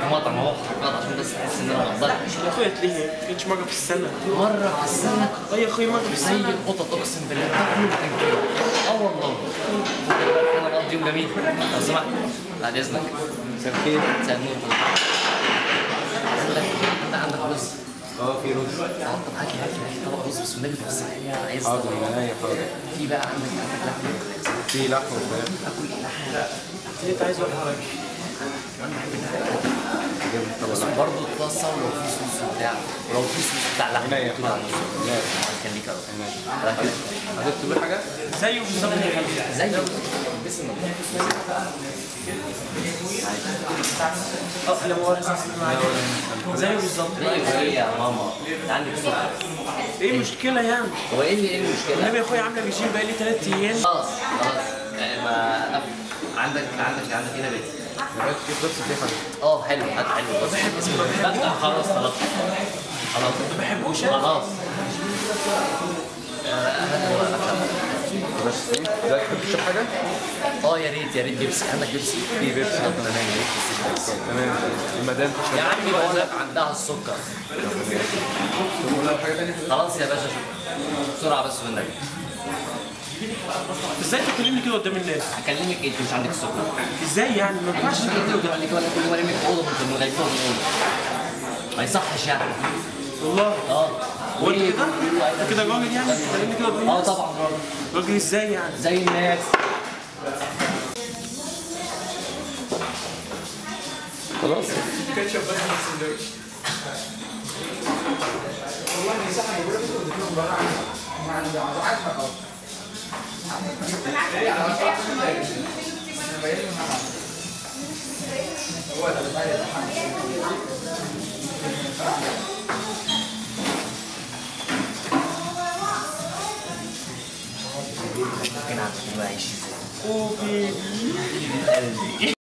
مطعم اهو حركات عشان بس تحس ان انا مقدرك يا اخويا تلاقيه ما كانش مره في السنه مره في السنه اه يا اخويا مره في زي السنه القطط اقسم بالله تاكل وتنكر اه والله انا بقضي يوم جميل لو سمحت بعد اذنك مساء الخير مساء النور عندك انت عندك رز اه في رز اه طب هات لي هات لي هات لي طبق رز بس النبي في الصحيح عايز حاضر طبق. من عينيا حاضر في بقى عندك عندك لحمه في لحمه وفراخ اكل ايه لحمه اللي انت عايزه واحد جبن طبعا بس برضه الطاسه ولو في صوص وبتاع ولو في صوص بتاع لحمه عينيا كده على حاضر الرز. لا خليك يا رب. عينيا حضرتك تقول حاجه زيه بالظبط يا حبيبي زي بسم الله اه لا مؤاخذه زيه بالظبط ليه ايه يا ماما انت عندك سكر ايه المشكله يعني هو ايه اللي ايه المشكله؟ النبي يا اخويا عامله ريجيم بقالي ثلاث ايام خلاص خلاص يعني ما أف- عندك عندك عندك هنا بيت دلوقتي في بس في حاجه اه حلو هات حلو بس لا لا خلاص خلاص خلاص ما بحبوش خلاص آه، هات هو الأكل. بس ايه دلوقتي تحب تشرب حاجه اه يا ريت يا ريت بيبسي عندك بيبسي في بيبسي طب تمام يا ريت بيبسي. تمام المدام تشرب يا عمي بقول لك عندها السكر تقول لها حاجه ثانيه خلاص يا باشا بسرعه بس والنبي ازاي تكلمني كده قدام الناس هكلمك انت مش عندك السكر ازاي يعني ما ينفعش انت قدام عليك ولا كل ما ارميك في اوضه كنت مغيبه في الاوضه ما يصحش يعني والله اه هو انت كده انت كده راجل يعني تكلمني كده قدام اه الناس طبعا راجل ازاي يعني زي الناس خلاص ممكن اعمل عيش ازاي اوه بيبي قلبي